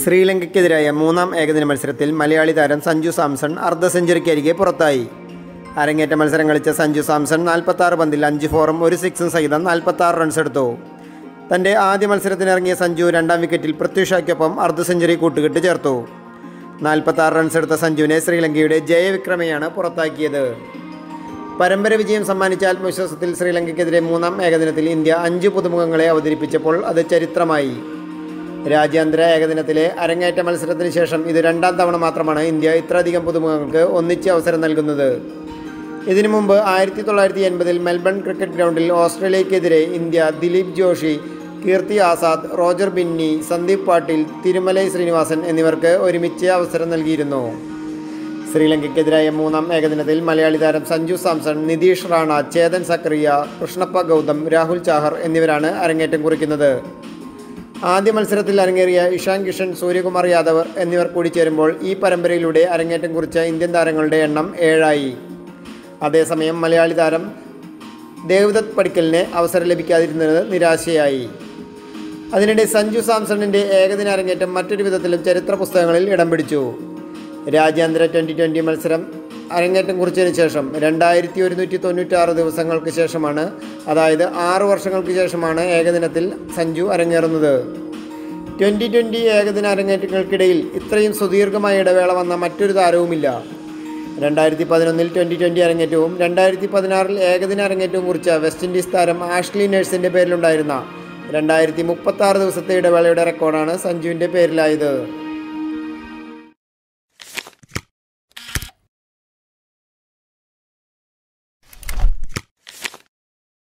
ശ്രീലങ്കയ്ക്കെതിരായ മൂന്നാം ഏകദിന മത്സരത്തിൽ മലയാളി താരം സഞ്ജു സാംസൺ അർദ്ധ സെഞ്ചുറിക്കരികെ പുറത്തായി അരങ്ങേറ്റ മത്സരം കളിച്ച സഞ്ജു സാംസൺ നാൽപ്പത്താറ് പന്തിൽ അഞ്ച് ഫോറും ഒരു സിക്സും സഹിതം നാൽപ്പത്താറ് റൺസ് എടുത്തു തൻ്റെ ആദ്യ മത്സരത്തിനിറങ്ങിയ സഞ്ജു രണ്ടാം വിക്കറ്റിൽ പൃഥ്വിഷയ്ക്കൊപ്പം അർദ്ധ സെഞ്ചുറി കൂട്ടുകെട്ട് ചേർത്തു നാൽപ്പത്താറ് റൺസ് എടുത്ത സഞ്ജുവിനെ ശ്രീലങ്കയുടെ ജയവിക്രമയാണ് പുറത്താക്കിയത് പരമ്പര വിജയം സമ്മാനിച്ച ആത്മവിശ്വാസത്തിൽ ശ്രീലങ്കയ്ക്കെതിരെ മൂന്നാം ഏകദിനത്തിൽ ഇന്ത്യ അഞ്ച് പുതുമുഖങ്ങളെ അവതരിപ്പിച്ചപ്പോൾ അത് ചരിത്രമായി രാജ്യാന്തര ഏകദിനത്തിലെ അരങ്ങേറ്റ മത്സരത്തിന് ശേഷം ഇത് രണ്ടാം തവണ മാത്രമാണ് ഇന്ത്യ ഇത്രയധികം പുതുമുഖങ്ങൾക്ക് ഒന്നിച്ച് അവസരം നൽകുന്നത് ഇതിനു മുമ്പ് ആയിരത്തി തൊള്ളായിരത്തി എൺപതിൽ മെൽബൺ ക്രിക്കറ്റ് ഗ്രൗണ്ടിൽ ഓസ്ട്രേലിയക്കെതിരെ ഇന്ത്യ ദിലീപ് ജോഷി കീർത്തി ആസാദ് റോജർ ബിന്നി സന്ദീപ് പാട്ടീൽ തിരുമലൈ ശ്രീനിവാസൻ എന്നിവർക്ക് ഒരുമിച്ച് അവസരം നൽകിയിരുന്നു ശ്രീലങ്കയ്ക്കെതിരായ മൂന്നാം ഏകദിനത്തിൽ മലയാളി താരം സഞ്ജു സാംസൺ നിതീഷ് റാണ ചേതൻ സക്രിയ കൃഷ്ണപ്പ ഗൗതം രാഹുൽ ചാഹർ എന്നിവരാണ് അരങ്ങേറ്റം കുറിക്കുന്നത് ആദ്യ മത്സരത്തിൽ അരങ്ങേറിയ ഇഷാൻ കിഷൻ സൂര്യകുമാർ യാദവ് എന്നിവർ കൂടി ചേരുമ്പോൾ ഈ പരമ്പരയിലൂടെ അരങ്ങേറ്റം കുറിച്ച ഇന്ത്യൻ താരങ്ങളുടെ എണ്ണം ഏഴായി അതേസമയം മലയാളി താരം ദേവദത്ത് പടിക്കലിന് അവസരം ലഭിക്കാതിരുന്നത് നിരാശയായി അതിനിടെ സഞ്ജു സാംസണിൻ്റെ ഏകദിന അരങ്ങേറ്റം മറ്റൊരു വിധത്തിലും ചരിത്ര പുസ്തകങ്ങളിൽ ഇടം പിടിച്ചു രാജ്യാന്തര ട്വൻ്റി ട്വൻ്റി മത്സരം അരങ്ങേറ്റം കുറിച്ചതിന് ശേഷം രണ്ടായിരത്തി ഒരുന്നൂറ്റി തൊണ്ണൂറ്റാറ് ദിവസങ്ങൾക്ക് ശേഷമാണ് അതായത് ആറ് വർഷങ്ങൾക്ക് ശേഷമാണ് ഏകദിനത്തിൽ സഞ്ജു അരങ്ങേറുന്നത് ട്വൻ്റി ട്വൻ്റി ഏകദിന അരങ്ങേറ്റങ്ങൾക്കിടയിൽ ഇത്രയും സുദീർഘമായ ഇടവേള വന്ന മറ്റൊരു താരവുമില്ല രണ്ടായിരത്തി പതിനൊന്നിൽ ട്വൻ്റി ട്വൻ്റി അരങ്ങേറ്റവും രണ്ടായിരത്തി പതിനാറിൽ ഏകദിന അരങ്ങേറ്റവും കുറിച്ച വെസ്റ്റ് ഇൻഡീസ് താരം ആഷ്ലി നേഴ്സിൻ്റെ പേരിലുണ്ടായിരുന്ന രണ്ടായിരത്തി മുപ്പത്താറ് ദിവസത്തെ ഇടവേളയുടെ റെക്കോർഡാണ് സഞ്ജുവിൻ്റെ പേരിലായത്